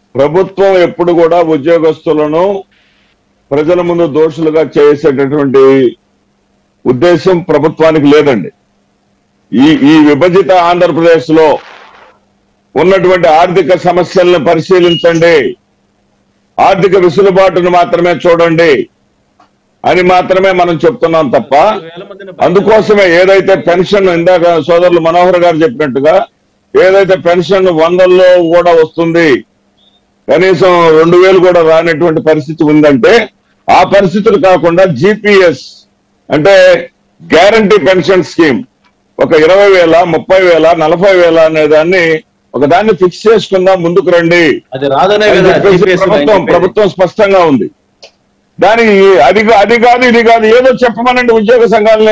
ప్రభుత్వం ఎప్పుడు కూడా ఉద్యోగస్తులను ప్రజల ముందు దోషులుగా చేసేటటువంటి ఉద్దేశం ప్రభుత్వానికి లేదండి ఈ ఈ విభజిత ఆంధ్రప్రదేశ్ లో ఉన్నటువంటి ఆర్థిక సమస్యలను పరిశీలించండి ఆర్థిక వెసులుబాటును మాత్రమే చూడండి అని మాత్రమే మనం చెప్తున్నాం తప్ప అందుకోసమే ఏదైతే పెన్షన్ ఇందాక సోదరులు మనోహర్ గారు చెప్పినట్టుగా ఏదైతే పెన్షన్ వందల్లో కూడా వస్తుంది కనీసం రెండు వేలు కూడా రానటువంటి పరిస్థితి ఉందంటే ఆ పరిస్థితులు కాకుండా జిపిఎస్ అంటే గ్యారంటీ పెన్షన్ స్కీమ్ ఒక ఇరవై వేల ముప్పై వేల నలభై వేల అనే దాన్ని ఒక దాన్ని ఫిక్స్ చేసుకుందాం ముందుకు రండి అది రాదనే అని కదా చెప్పేసి GPS ప్రభుత్వం చెప్పేది. ప్రభుత్వం స్పష్టంగా ఉంది దానికి అది కా- అది కాదు ఇది కాదు ఏదో చెప్పమనండి ఉద్యోగ సంఘాలని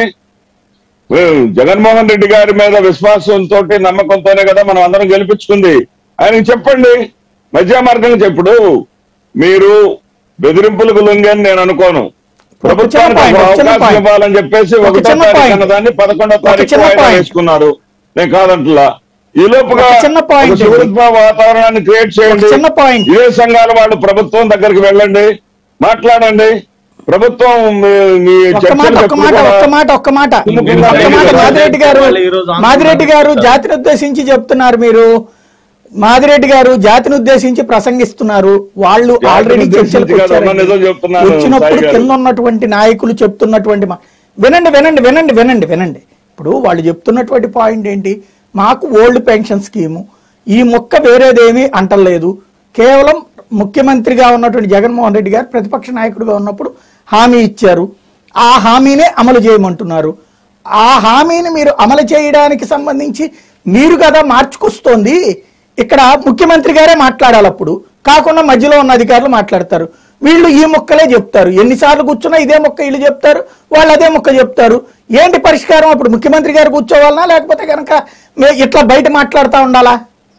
ఏ, జగన్మోహన్ రెడ్డి గారి మీద విశ్వాసంతో నమ్మకంతోనే కదా మనం అందరం గెలిపించుకుంది ఆయనకి చెప్పండి మధ్య మార్గం చెప్పుడు మీరు బెదిరింపులకు లొంగని నేను అనుకోను ప్రభుత్వానికి point, ఒక ఒక చిన్న అవకాశం point. ఇవ్వాలని చెప్పేసి ఒక ఒకటో చిన్న తారీఖు point. అన్నదాన్ని పదకొండో ఒక తారీఖు చిన్న వాయిదా point. వేసుకున్నారు నేను కాదంటలా ఈ లోపుగా ఒక చిన్న point ఒక సుహృద్భ వాతావరణాన్ని క్రియేట్ చేయండి ఒక చిన్న point. ఇదే సంఘాల వాళ్ళు ప్రభుత్వం దగ్గరికి వెళ్ళండి మాట్లాడండి ప్రభుత్వం మీ- మీ ఒక్క మాట చర్చలకు ఒక్క మాట ఎప్పుడు ఒక్క కూడా- మాట ఒక్క మాట మీరు ఒక్క మాట మీరు మాదిరెడ్డి గారు వాళ్ళు ఈ రోజు ఆందోళన మాదిరెడ్డి గారు చేస్తారు. జాతిని ఉద్దేశించి చెప్తున్నారు మీరు మాదిరెడ్డి గారు జాతిని ఉద్దేశించి ప్రసంగిస్తున్నారు వాళ్ళు జాతిని ఆల్రెడీ ఉద్దేశించి చర్చలకు కాదు, వచ్చారండి. ఉన్న నిజం చెప్తున్నాను, వచ్చినప్పుడు సాయి గారు. కింద ఉన్నటువంటి నాయకులు చెప్తున్నటువంటి మా- వినండి వినండి వినండి వినండి వినండి ఇప్పుడు వాళ్ళు చెప్తున్నటువంటి పాయింట్ ఏంటి మాకు ఓల్డ్ పెన్షన్ స్కీము ఈ మొక్క వేరేదేమీ అంటలేదు కేవలం ముఖ్యమంత్రిగా ఉన్నటువంటి జగన్మోహన్ రెడ్డి గారు ప్రతిపక్ష నాయకుడిగా ఉన్నప్పుడు హామీ ఇచ్చారు ఆ హామీనే అమలు చేయమంటున్నారు ఆ హామీని మీరు అమలు చేయడానికి సంబంధించి మీరు కదా మార్చుకొస్తోంది ఇక్కడ ముఖ్యమంత్రి గారే మాట్లాడాలి అప్పుడు కాకుండా మధ్యలో ఉన్న అధికారులు మాట్లాడతారు వీళ్ళు ఈ మొక్కలే చెప్తారు ఎన్నిసార్లు కూర్చున్నా ఇదే మొక్క వీళ్ళు చెప్తారు వాళ్ళు అదే మొక్క చెప్తారు ఏంటి పరిష్కారం అప్పుడు ముఖ్యమంత్రి గారు కూర్చోవాలనా లేకపోతే కనుక మే- ఇట్లా బయట మాట్లాడుతూ ఉండాలా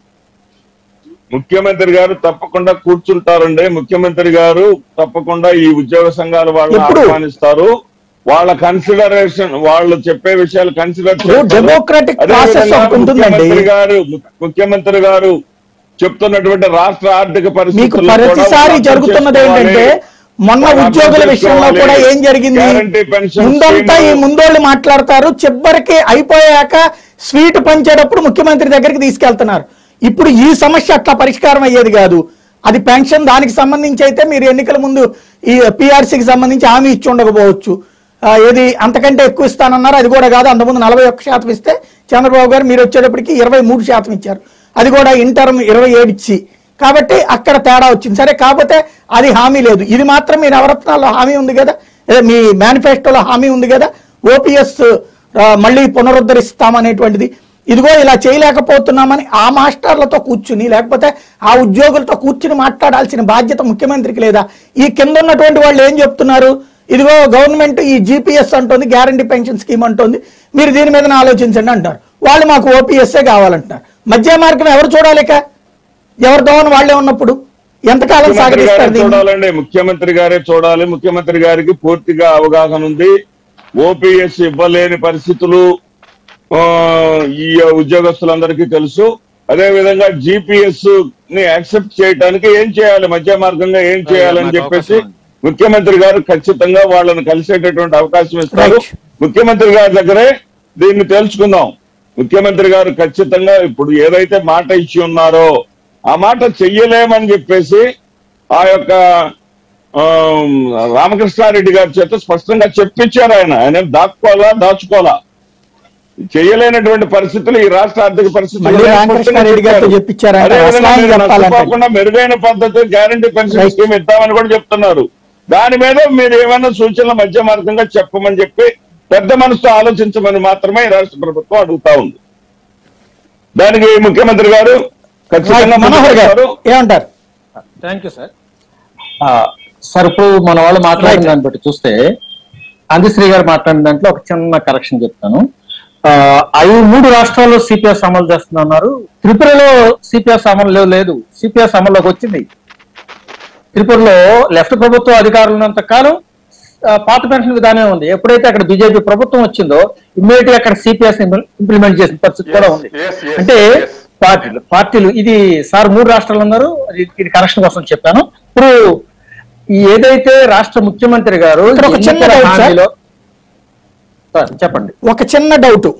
ముఖ్యమంత్రి గారు తప్పకుండా కూర్చుంటారండి ముఖ్యమంత్రి గారు తప్పకుండా ఈ ఉద్యోగ సంఘాల వాళ్ళని ఎప్పుడు? ఆహ్వానిస్తారు వాళ్ళ కన్సిడరేషన్ వాళ్ళు చెప్పే విషయాలు కన్సిడర్ ఇప్పుడు democratic process ఒకటి ఉంటుందండి. ముఖ్యమంత్రి గారు ముఖ్యమంత్రి గారు చెప్తున్నటువంటి రాష్ట్ర ఆర్థిక మీకు పరిస్థితుల్లో కూడా ప్రతిసారి అర్థం జరుగుతున్నది చేసుకోవాలి. ఏంటంటే మొన్న వాళ్ళు అర్థం ఉద్యోగుల విషయంలో కూడా చేసుకోవాలి. ఏం జరిగింది Guarantee pension ముందంతా ఈ scheme- ముందోళ్ళు మాట్లాడతారు చివరికి అయిపోయాక స్వీట్ పంచేటప్పుడు ముఖ్యమంత్రి దగ్గరికి తీసుకెళ్తున్నారు ఇప్పుడు ఈ సమస్య అట్లా పరిష్కారం అయ్యేది కాదు అది పెన్షన్ దానికి సంబంధించి అయితే మీరు ఎన్నికల ముందు ఈ పిఆర్సీకి సంబంధించి హామీ ఇచ్చి ఉండకపోవచ్చు ఆ, ఏది అంతకంటే ఎక్కువ ఇస్తానన్నారు అది కూడా కాదు అంతకుముందు నలభై ఒక్క శాతం ఇస్తే చంద్రబాబు గారు మీరు వచ్చేటప్పటికి ఇరవై మూడు శాతం ఇచ్చారు అది కూడా ఇంటర్మ్ ఇరవై ఏడు ఇచ్చి కాబట్టి అక్కడ తేడా వచ్చింది సరే కాకపోతే అది హామీ లేదు ఇది మాత్రం మీ నవరత్నాల్లో హామీ ఉంది కదా అదే మీ మేనిఫెస్టోలో హామీ ఉంది కదా ఓపీఎస్ మళ్ళీ పునరుద్ధరిస్తామనేటువంటిది ఇదిగో ఇలా చేయలేకపోతున్నామని ఆ మాస్టర్లతో కూర్చుని లేకపోతే ఆ ఉద్యోగులతో కూర్చుని మాట్లాడాల్సిన బాధ్యత ముఖ్యమంత్రికి లేదా ఈ కింద ఉన్నటువంటి వాళ్ళు ఏం చెప్తున్నారు ఇదిగో గవర్నమెంట్ ఈ జీపీఎస్ అంటుంది గ్యారంటీ పెన్షన్ స్కీమ్ అంటుంది మీరు దీని మీద ఆలోచించండి అంటారు వాళ్ళు మాకు ఓపీఎస్ఏ కావాలంటున్నారు మధ్య మార్గం ఎవరు చూడాలిక ఎవరు దోవని వాళ్ళే ఉన్నప్పుడు ఎంతకాలం ముఖ్యమంత్రి గారే సాగరిస్తారు దీన్ని చూడాలండి ముఖ్యమంత్రి గారే చూడాలి ముఖ్యమంత్రి గారికి పూర్తిగా అవగాహన ఉంది ఓపీఎస్ ఇవ్వలేని పరిస్థితులు ఆ, ఈ ఉద్యోగస్తులందరికీ తెలుసు అదే విధంగా జిపిఎస్ ని యాక్సెప్ట్ చేయడానికి ఏం చేయాలి మధ్య మార్గంగా ఏం చేయాలని మాకు చెప్పేసి అవకాశం ఉంది. ముఖ్యమంత్రి గారు ఖచ్చితంగా వాళ్ళని కలిసేటటువంటి అవకాశం ఇస్తారు Right. ముఖ్యమంత్రి గారి దగ్గరే దీన్ని తెలుసుకుందాం ముఖ్యమంత్రి గారు ఖచ్చితంగా ఇప్పుడు ఏదైతే మాట ఇచ్చి ఉన్నారో ఆ మాట చెయ్యలేమని చెప్పేసి ఆ యొక్క ఆ, రామకృష్ణారెడ్డి గారి చేత స్పష్టంగా చెప్పించారు ఆయన ఆయన దాక్కోవాలా దాచుకోవాలా చేయలేనటువంటి పరిస్థితులు ఈ రాష్ట్ర ఆర్థిక పరిస్థితులు మళ్ళీ రామకృష్ణారెడ్డి గారితో చెప్పించారంట. అదేవిధంగా అసలు ఆయన మీరు చెప్పాలంటే. నష్టపోకుండా మెరుగైన పద్ధతి గ్యారంటీ పెన్షన్ Right. స్కీమ్ ఇద్దామని కూడా చెప్తున్నారు దాని మీద మీరు ఏమైనా సూచనల మధ్య మార్గంగా చెప్పమని చెప్పి పెద్ద మనసుతో ఆలోచించమని మాత్రమే ఈ రాష్ట్ర ప్రభుత్వం అడుగుతా ఉంది దానికి ముఖ్యమంత్రి గారు ఖచ్చితంగా Right. మనోహర్ గారు ముందుకు వస్తారు. ఏమంటారు థ్యాంక్ యూ సార్ సార్ ఇప్పుడు మన వాళ్ళు మాట్లాడిన దాన్ని బట్టి చూస్తే అందశ్రీ గారు మాట్లాడిన దాంట్లో ఒక చిన్న కరెక్షన్ చెప్తాను ఆ, ఐదు మూడు రాష్ట్రాల్లో సిపిఎస్ అమలు చేస్తున్నారు త్రిపురలో సిపిఎస్ అమలు లేదు లేదు సిపిఎస్ అమల్లోకి వచ్చింది త్రిపురలో లెఫ్ట్ ప్రభుత్వం అధికారులు ఉన్నంత కాలం ఆ, పాత పెన్షన్ విధానమే ఉంది ఎప్పుడైతే అక్కడ బీజేపీ ప్రభుత్వం వచ్చిందో ఇమ్మీడియట్ గా అక్కడ సిపిఎస్ ఇంప్లిమెంట్ చేసిన పరిస్థితి కూడా ఉంది yes, yes, అంటే yes. పార్టీలు పార్టీలు ఇది సార్ మూడు రాష్ట్రాలు ఉన్నారు ఇది- ఇది కరెక్షన్ కోసం చెప్పాను ఇప్పుడు ఈ ఏదైతే రాష్ట్ర ముఖ్యమంత్రి గారు ఇక్కడ ఒక చిన్న ఎన్నికల doubt, సార్. హామీలో- సార్, చెప్పండి ఒక చిన్న డౌట్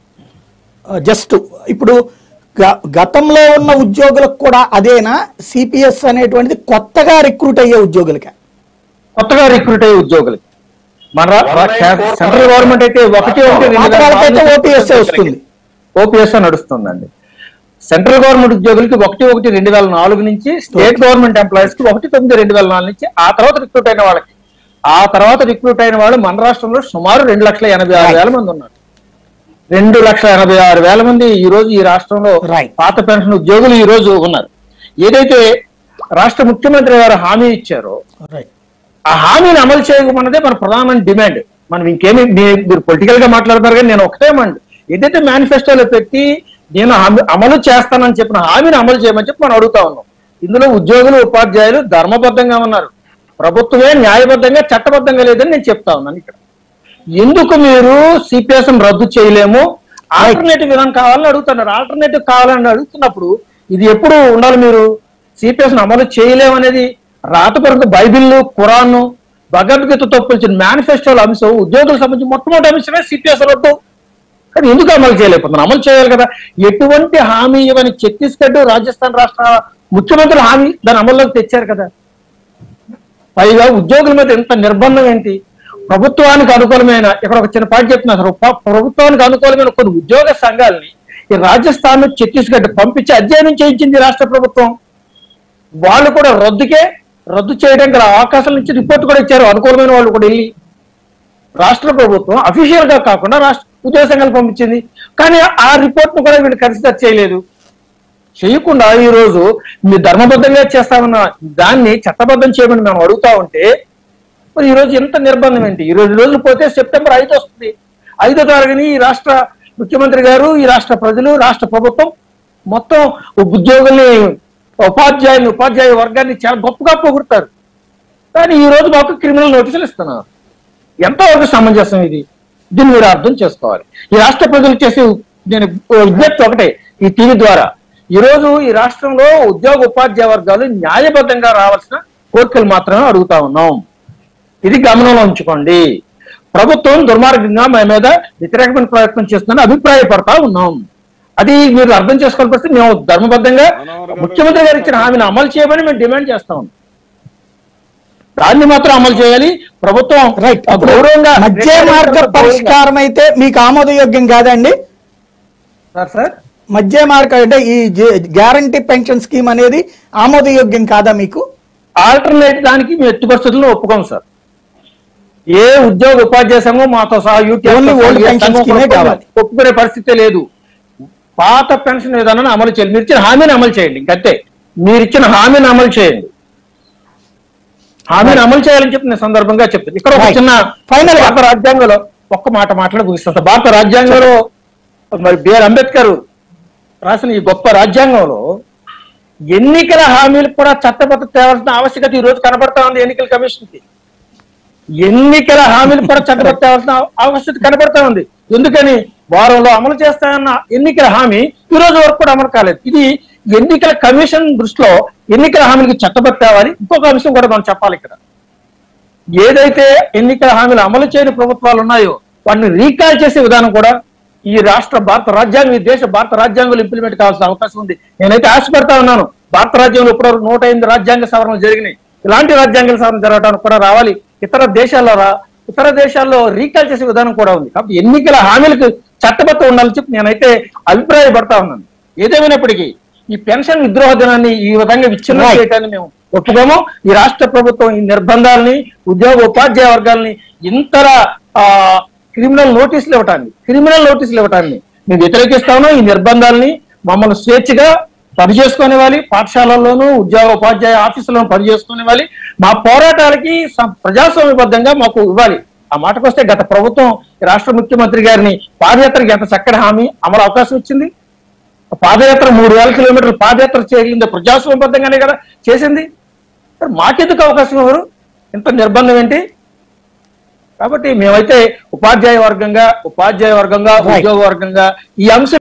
జస్ట్ ఇప్పుడు గ- గతంలో ఉన్న ఉద్యోగులకు కూడా అదేనా సిపిఎస్ అనేటువంటిది కొత్తగా రిక్రూట్ అయ్యే ఉద్యోగులకే కొత్తగా రిక్రూట్ అయ్యే ఉద్యోగులకి మన రా- రా- సెంట్రల్ గవర్నమెంట్ అయితే ఒకటి ఒకటి రెండు పాత వాళ్ళకైతే ఓపీఎస్ వస్తుంది ఓపీఎస్ నడుస్తుందండి సెంట్రల్ గవర్నమెంట్ ఉద్యోగులకి ఒకటి ఒకటి రెండు వేల నాలుగు నుంచి స్టేట్ గవర్నమెంట్ ఎంప్లాయీస్ కి ఒకటి తొమ్మిది రెండు వేల నాలుగు నుంచి ఆ తర్వాత రిక్రూట్ అయిన వాళ్ళకి ఆ తర్వాత రిక్రూట్ అయిన వాళ్ళు మన రాష్ట్రంలో సుమారు రెండు లక్షల ఎనభై ఆరు వేల మంది ఉన్నారు రెండు లక్షల ఎనభై ఆరు వేల మంది ఈ రోజు ఈ రాష్ట్రంలో Right. పాత పెన్షన్ ఉద్యోగులు ఈ రోజు ఉన్నారు ఏదైతే రాష్ట్ర ముఖ్యమంత్రి గారు హామీ ఇచ్చారో రైట్ ఆ హామీని అమలు చేయమన్నదే మన ప్రధానమైన డిమాండ్ మనం ఇంకేమి మీ- మీరు పొలిటికల్ గా మాట్లాడతారు కానీ నేను ఒకటే మండి ఏదైతే మేనిఫెస్టోలో పెట్టి నేను హామీ- అమలు చేస్తానని చెప్పిన హామీని అమలు చేయమని చెప్పి మనం అడుగుతా ఉన్నాం ఇందులో ఉద్యోగులు ఉపాధ్యాయులు ధర్మబద్ధంగా ఉన్నారు ప్రభుత్వమే న్యాయబద్ధంగా చట్టబద్ధంగా లేదని నేను చెప్తా ఉన్నాను ఇక్కడ ఎందుకు మీరు సిపిఎస్ రద్దు చేయలేము ఆల్టర్నేటివ్ విధానం కావాలని అడుగుతున్నారు ఆల్టర్నేటివ్ కావాలని అడుగుతున్నప్పుడు ఇది ఎప్పుడు ఉండాలి మీరు సిపిఎస్ అమలు చేయలేము అనేది రాతపరంగా బైబిల్ ఖురాన్ భగవద్గీతతో పోల్చిన మేనిఫెస్టోల అంశం ఉద్యోగులకు సంబంధించి మొట్టమొదటి అంశమే సిపిఎస్ రద్దు కానీ ఎందుకు అమలు చేయలేకపోతున్నారు అమలు చేయాలి కదా ఎటువంటి హామీ ఇవ్వని ఛత్తీస్గఢ్ రాజస్థాన్ రాష్ట్ర ముఖ్యమంత్రులు హామీ దాని అమల్లోకి తెచ్చారు కదా పైగా ఉద్యోగుల మీద ఎంత నిర్బంధం ఏంటి ప్రభుత్వానికి అనుకూలమైన ఇక్కడ ఒక చిన్న పాయింట్ చెప్తున్నా సార్ ప- ప్రభుత్వానికి అనుకూలమైన కొన్ని ఉద్యోగ సంఘాలని ఈ రాజస్థాన్ ఛత్తీస్గఢ్ పంపించి అధ్యయనం చేయించింది రాష్ట్ర ప్రభుత్వం వాళ్ళు కూడా రద్దుకే రద్దు చేయడానికి గల అవకాశాల నుంచి రిపోర్ట్ కూడా ఇచ్చారు అనుకూలమైన వాళ్ళు కూడా వెళ్ళి రాష్ట్ర ప్రభుత్వం అఫీషియల్ గా కాకుండా రాష్ట్ర ఉద్యోగ సంఘాలు పంపించింది కానీ ఆ రిపోర్ట్ ను కూడా వీళ్ళు కన్సిడర్ చేయలేదు చేయకుండా ఈ రోజు మీరు ధర్మబద్ధంగా చేస్తామన్న దాన్ని చట్టబద్ధం చేయమని మేము అడుగుతా ఉంటే మరి ఈ రోజు ఎంత నిర్బంధం ఏంటి ఈ రోజు రోజులు పోతే సెప్టెంబర్ ఐదు వస్తుంది ఐదో తారీఖుని ఈ రాష్ట్ర ముఖ్యమంత్రి గారు ఈ రాష్ట్ర ప్రజలు రాష్ట్ర ప్రభుత్వం మొత్తం ఉద్యోగుల్ని ఉపాధ్యాయులు ఉపాధ్యాయ వర్గాన్ని చాలా గొప్పగా పొగుడతారు కానీ ఈ రోజు మాకు క్రిమినల్ నోటీసులు ఇస్తున్నారు ఎంతవరకు సమంజసం ఇది దీన్ని మీరు అర్థం చేసుకోవాలి ఈ రాష్ట్ర ప్రజలు చేసే నేను విజ్ఞప్తి ఒకటే ఈ టీవీ ద్వారా ఈ రోజు ఈ రాష్ట్రంలో ఉద్యోగ ఉపాధ్యాయ వర్గాలు న్యాయబద్ధంగా రావాల్సిన కోరికలు మాత్రమే అడుగుతా ఉన్నాం ఇది గమనంలో ఉంచుకోండి ప్రభుత్వం దుర్మార్గంగా మా మీద వ్యతిరేకమైన ప్రయత్నం చేస్తుందని అభిప్రాయపడతా ఉన్నాం అది మీరు అర్థం చేసుకోవాల్సి వస్తే మేము ధర్మబద్ధంగా ముఖ్యమంత్రి గారు ఇచ్చిన హామీని అమలు చేయమని మేము డిమాండ్ చేస్తా ఉన్నాం దాన్ని మాత్రం అమలు చేయాలి ప్రభుత్వం రైట్ గౌరవంగా మధ్య మార్గ పరిష్కారం అయితే మీకు ఆమోదయోగ్యం కాదండి సార్ సార్ మధ్య మార్గం అంటే ఈ గ్యారంటీ పెన్షన్ స్కీమ్ అనేది ఆమోదయోగ్యం కాదా మీకు ఆల్టర్నేట్ దానికి మేము ఎట్టి పరిస్థితుల్లో ఒప్పుకోం సార్ ఏ ఉద్యోగ ఉపాధ్యాయ సంఘం మాతో సహా యూటీఎఫ్ Only old ఏ pension సంఘం scheme ఏ కూడా కావాలి. ఒప్పుకునే పరిస్థితి లేదు పాత పెన్షన్ విధానాన్ని అమలు చేయాలి మీరు ఇచ్చిన హామీని అమలు చేయండి ఇంకంతే మీరు ఇచ్చిన హామీని అమలు చేయండి హామీని అమలు చేయాలని చెప్పి నేను సందర్భంగా చెప్తాను ఇక్కడ ఒక Right. చిన్న Final గా. భారత రాజ్యాంగంలో ఒక్క మాట మాట్లాడి ముగిస్తాను సార్. భారత రాజ్యాంగంలో మరి బిఆర్ అంబేద్కర్ రాసిన ఈ గొప్ప రాజ్యాంగంలో ఎన్నికల హామీలు కూడా చట్టబద్ధ తేవాల్సిన ఆవశ్యకత ఈ రోజు కనబడతా ఉంది ఎన్నికల కమిషన్ కి ఎన్నికల హామీలు కూడా చట్టబద్ధ తేవాల్సిన ఆవశ్యకత కనబడతా ఉంది ఎందుకని వారంలో అమలు చేస్తానన్న ఎన్నికల హామీ ఈ రోజు వరకు కూడా అమలు కాలేదు ఇది ఎన్నికల కమిషన్ దృష్టిలో ఎన్నికల హామీలకు చట్టబద్ధ తేవాలి ఇంకొక అంశం కూడా మనం చెప్పాలి ఇక్కడ ఏదైతే ఎన్నికల హామీలు అమలు చేయని ప్రభుత్వాలు ఉన్నాయో వాటిని రీకాల్ చేసే విధానం కూడా ఈ రాష్ట్ర భారత రాజ్యాంగం ఈ దేశ భారత రాజ్యాంగంలో ఇంప్లిమెంట్ కావాల్సిన అవకాశం ఉంది నేనైతే ఆశపడతా ఉన్నాను భారత రాజ్యాంగంలో ఇప్పటివరకు నూట ఎనిమిది రాజ్యాంగ సవరణలు జరిగినాయి ఇలాంటి రాజ్యాంగ సవరణ జరగడానికి కూడా రావాలి ఇతర దేశాల్లో రా ఇతర దేశాల్లో రీకాల్ చేసే విధానం కూడా ఉంది కాబట్టి ఎన్నికల హామీలకు చట్టబద్ధ ఉండాలని చెప్పి నేనైతే అభిప్రాయపడతా ఉన్నాను ఏదేమైనప్పటికీ ఈ పెన్షన్ విద్రోహ దినాన్ని ఈ విధంగా విచ్ఛిన్నం Right. చేయటాన్ని మేము ఒప్పుకోము ఈ రాష్ట్ర ప్రభుత్వం ఈ నిర్బంధాలని ఉద్యోగ ఉపాధ్యాయ వర్గాల్ని ఇంతలా ఆ క్రిమినల్ నోటీసులు ఇవ్వటాన్ని క్రిమినల్ నోటీసులు ఇవ్వటాన్ని మేము వ్యతిరేకిస్తాము ఈ నిర్బంధాలని మమ్మల్ని స్వేచ్ఛగా పని చేసుకునేవాలి పాఠశాలల్లోనూ ఉద్యోగ ఉపాధ్యాయ ఆఫీసులను పని చేసుకునేవాలి మా పోరాటాలకి స- ప్రజాస్వామ్యబద్ధంగా మాకు ఇవ్వాలి ఆ మాటకు వస్తే గత ప్రభుత్వం ఈ రాష్ట్ర ముఖ్యమంత్రి గారిని పాదయాత్రకి ఎంత చక్కటి హామీ అమలు అవకాశం ఇచ్చింది పాదయాత్ర మూడు వేల కిలోమీటర్లు పాదయాత్ర చేయగలిగింది ప్రజాస్వామ్యబద్ధంగానే కదా చేసింది మరి మాకెందుకు అవకాశం ఎవరు ఇంత నిర్బంధం ఏంటి కాబట్టి మేమైతే ఉపాధ్యాయ వర్గంగా ఉపాధ్యాయ వర్గంగా Right. ఉద్యోగ వర్గంగా ఈ అంశం